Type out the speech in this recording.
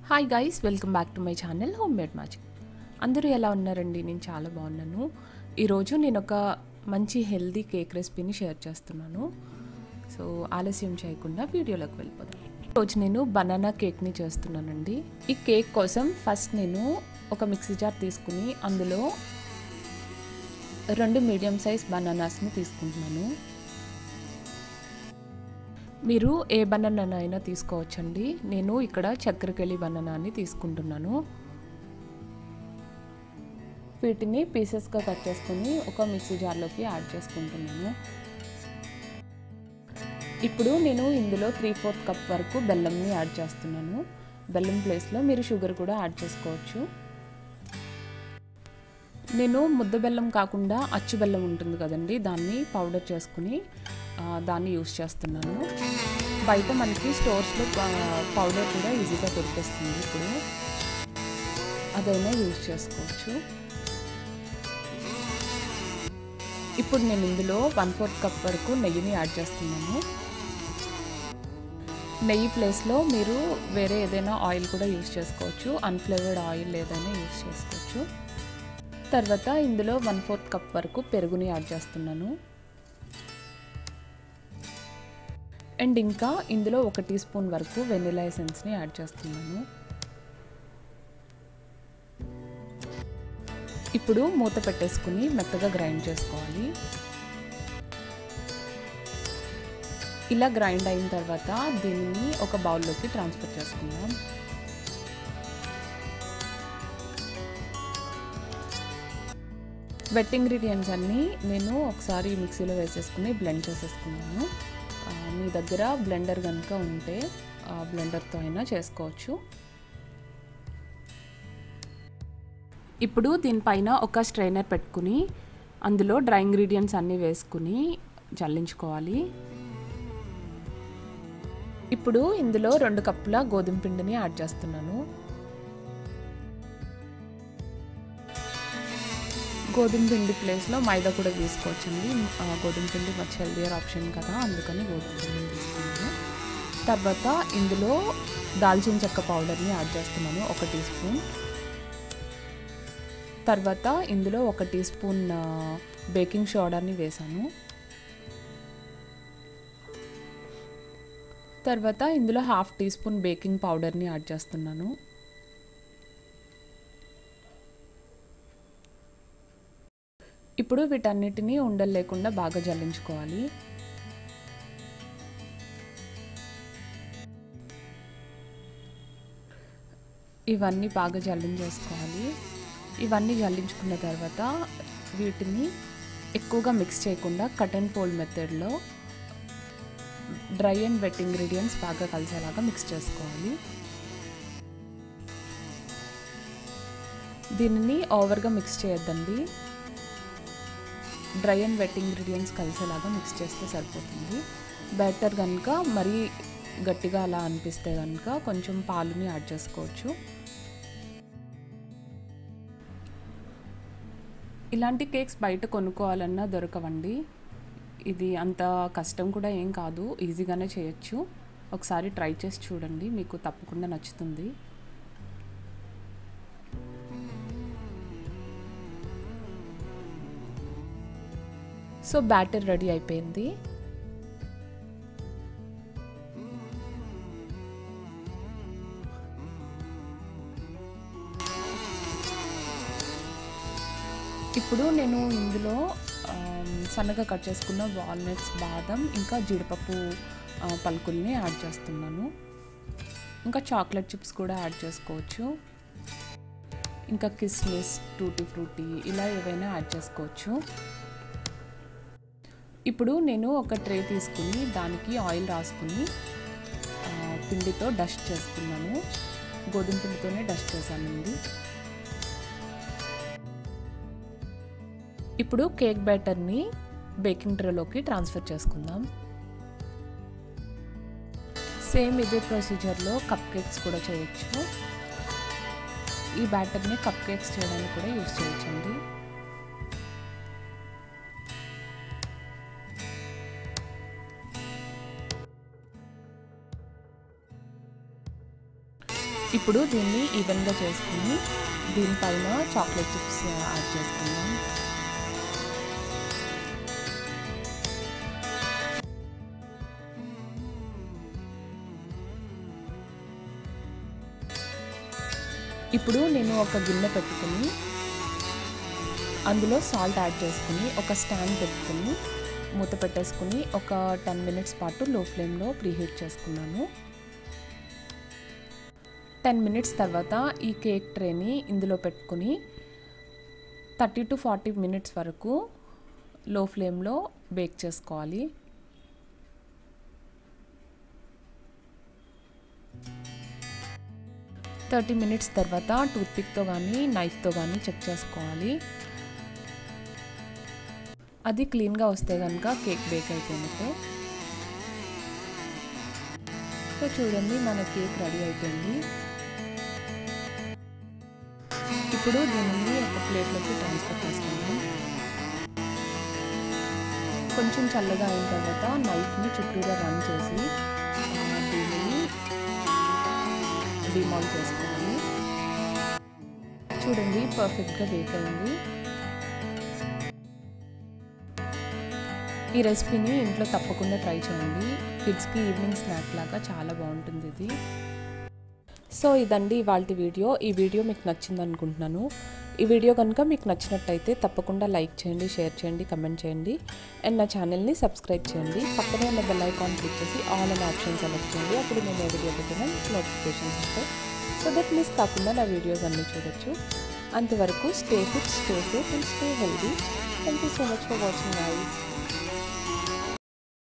hi guys welcome back to my channel home made magic అందరూ ఎలా ఉన్నారండి నేను చాలా బాగున్నాను ఈరోజు నేను ఒక మంచి హెల్దీ కేక్ రెసిపీని షేర్ చేస్తున్నాను సో ఆలస్యం చేయకుండా వీడియోలోకి వెళ్ళిపోదాం ఈరోజు నేను బనానా కేక్ని చేస్తున్నానండి ఈ కేక్ కోసం ఫస్ట్ నేను ఒక మిక్సీ జార్ తీసుకుని అందులో రెండు మీడియం సైజ్ బనానాస్ని తీసుకుంటున్నాను మీరు ఏ బనానా అయినా తీసుకోవచ్చండి నేను ఇక్కడ చక్కెరకెళ్ళి బనానాని తీసుకుంటున్నాను వీటిని పీసెస్గా కట్ చేసుకొని ఒక మిక్సీ జార్లోకి యాడ్ చేసుకుంటున్నాను ఇప్పుడు నేను ఇందులో త్రీ ఫోర్త్ కప్ వరకు బెల్లంని యాడ్ చేస్తున్నాను బెల్లం ప్లేస్లో మీరు షుగర్ కూడా యాడ్ చేసుకోవచ్చు నేను ముద్ద బెల్లం కాకుండా అచ్చు బెల్లం ఉంటుంది కదండి దాన్ని పౌడర్ చేసుకుని దాన్ని యూస్ చేస్తున్నాను బయట మనకి స్టోర్స్లో పౌడర్ కూడా ఈజీగా దొరికేస్తుంది ఇప్పుడు అదైనా యూస్ చేసుకోవచ్చు ఇప్పుడు నేను ఇందులో వన్ ఫోర్త్ కప్ వరకు నెయ్యిని యాడ్ చేస్తున్నాను నెయ్యి ప్లేస్లో మీరు వేరే ఏదైనా ఆయిల్ కూడా యూస్ చేసుకోవచ్చు అన్ఫ్లేవర్డ్ ఆయిల్ ఏదైనా యూస్ చేసుకోవచ్చు తర్వాత ఇందులో వన్ ఫోర్త్ కప్ వరకు పెరుగుని యాడ్ చేస్తున్నాను అండ్ ఇంకా ఇందులో ఒక టీ స్పూన్ వరకు వెనిలా ఎసెన్స్ని యాడ్ చేస్తున్నాను ఇప్పుడు మూత పెట్టేసుకుని మెత్తగా గ్రైండ్ చేసుకోవాలి ఇలా గ్రైండ్ అయిన తర్వాత దీనిని ఒక బౌల్లోకి ట్రాన్స్ఫర్ చేసుకుందాం వెట్ ఇంగ్రీడియంట్స్ అన్నీ నేను ఒకసారి మిక్సీలో వేసేసుకుని బ్లెండ్ చేసేసుకున్నాను మీ దగ్గర బ్లెండర్ కనుక ఉంటే బ్లెండర్తో అయినా చేసుకోవచ్చు ఇప్పుడు దీనిపైన ఒక స్ట్రైనర్ పెట్టుకుని అందులో డ్రై ఇంగ్రీడియంట్స్ అన్నీ వేసుకుని జల్లించుకోవాలి ఇప్పుడు ఇందులో రెండు కప్పుల గోధుమ పిండిని యాడ్ చేస్తున్నాను గోధుమ పిండి ప్లేస్లో మైదా కూడా తీసుకోవచ్చండి గోధుమ పిండి మచ్ హెల్దియర్ ఆప్షన్ కదా అందుకని గోధుమ పిండిని తీసుకున్నాను తర్వాత ఇందులో దాల్చిన చెక్క పౌడర్ని యాడ్ చేస్తున్నాను ఒక టీ స్పూన్ తర్వాత ఇందులో ఒక టీ స్పూన్ బేకింగ్ సోడాని వేసాను తర్వాత ఇందులో హాఫ్ టీ స్పూన్ బేకింగ్ పౌడర్ని యాడ్ చేస్తున్నాను ఇప్పుడు వీటన్నిటిని ఉండలు లేకుండా బాగా జల్లించుకోవాలి ఇవన్నీ బాగా జల్లించేసుకోవాలి ఇవన్నీ జల్లించుకున్న తర్వాత వీటిని ఎక్కువగా మిక్స్ చేయకుండా కట్ అండ్ ఫోల్డ్ మెథడ్లో డ్రై అండ్ వెట్ ఇంగ్రీడియంట్స్ బాగా కలిసేలాగా మిక్స్ చేసుకోవాలి దీనిని ఓవర్గా మిక్స్ చేయొద్దండి డ్రై అండ్ వెట్ ఇంగ్రీడియంట్స్ కలిసేలాగా మిక్స్ చేస్తే సరిపోతుంది బ్యాటర్ కనుక మరీ గట్టిగా అలా అనిపిస్తే కనుక కొంచెం పాలుని యాడ్ చేసుకోవచ్చు ఇలాంటి కేక్స్ బయట కొనుక్కోవాలన్నా దొరకవండి ఇది అంత కష్టం కూడా ఏం కాదు ఈజీగానే చేయొచ్చు ఒకసారి ట్రై చేసి చూడండి మీకు తప్పకుండా నచ్చుతుంది సో బ్యాటర్ రెడీ అయిపోయింది ఇప్పుడు నేను ఇందులో సన్నగా కట్ చేసుకున్న వాల్నట్స్ బాదం ఇంకా జీడిపప్పు పలుకుల్ని యాడ్ చేస్తున్నాను ఇంకా చాక్లెట్ చిప్స్ కూడా యాడ్ చేసుకోవచ్చు ఇంకా కిస్మిస్ టూటీ ఫ్రూటీ ఇలా ఏవైనా యాడ్ చేసుకోవచ్చు ఇప్పుడు నేను ఒక ట్రే తీసుకుని దానికి ఆయిల్ రాసుకుని పిండితో డస్ట్ చేసుకున్నాను గోధుమ పిండితోనే డస్ట్ చేశానండి ఇప్పుడు కేక్ బ్యాటర్ని బేకింగ్ ట్రేలోకి ట్రాన్స్ఫర్ చేసుకుందాం సేమ్ ఇదే ప్రొసీజర్లో కప్ కేక్స్ కూడా చేయొచ్చు ఈ బ్యాటర్ని కప్ కేక్స్ చేయడానికి కూడా యూస్ చేయొచ్చండి ఇప్పుడు దీన్ని ఈవెన్గా చేసుకుని దీనిపైన చాక్లెట్ చిప్స్ యాడ్ చేసుకుందాం ఇప్పుడు నేను ఒక గిన్నె పెట్టుకుని అందులో సాల్ట్ యాడ్ చేసుకుని ఒక స్టాండ్ పెట్టుకుని మూత పెట్టేసుకుని ఒక టెన్ మినిట్స్ పాటు లో ఫ్లేమ్లో ప్రీహీట్ చేసుకున్నాను టెన్ మినిట్స్ తర్వాత ఈ కేక్ ట్రేని ఇందులో పెట్టుకుని థర్టీ టు ఫార్టీ మినిట్స్ వరకు లో ఫ్లేమ్లో బేక్ చేసుకోవాలి థర్టీ మినిట్స్ తర్వాత టూత్పిక్తో కానీ నైఫ్తో కానీ చెక్ చేసుకోవాలి అది క్లీన్గా వస్తే కనుక కేక్ బేక్ అయిపోయినట్టే సో చూడండి మన కేక్ రెడీ అయిపోయింది ఇప్పుడు దీనిని ఒక ప్లేట్లోకి ట్రాన్స్ఫర్ చేసుకుందాం కొంచెం చల్లగా అయిన తర్వాత నైఫ్ని చుట్టూరా రన్ చేసి దీనిని డిమాల్ చేసుకోవాలి చూడండి పర్ఫెక్ట్గా బేక్ అయింది ఈ రెసిపీని ఇంట్లో తప్పకుండా ట్రై చేయండి కిడ్స్కి ఈవినింగ్ స్నాక్ లాగా చాలా బాగుంటుంది ఇది సో ఇదండి ఇవాళ వీడియో ఈ వీడియో మీకు నచ్చింది అనుకుంటున్నాను ఈ వీడియో కనుక మీకు నచ్చినట్టయితే తప్పకుండా లైక్ చేయండి షేర్ చేయండి కమెంట్ చేయండి అండ్ నా ఛానల్ని సబ్స్క్రైబ్ చేయండి పక్కనే ఉన్న బెల్ ఐకాన్ క్లిక్ చేసి ఆల్ అనే ఆప్షన్ సెలెక్ట్ చేయండి అప్పుడు నేను ఏ వీడియో పెట్టినా నోటిఫికేషన్స్ వస్తాయి సో దట్ మిస్ కాకుండా నా వీడియోస్ అన్నీ చూడొచ్చు అంతవరకు stay fit stay safe and stay healthy thank you so much for watching ice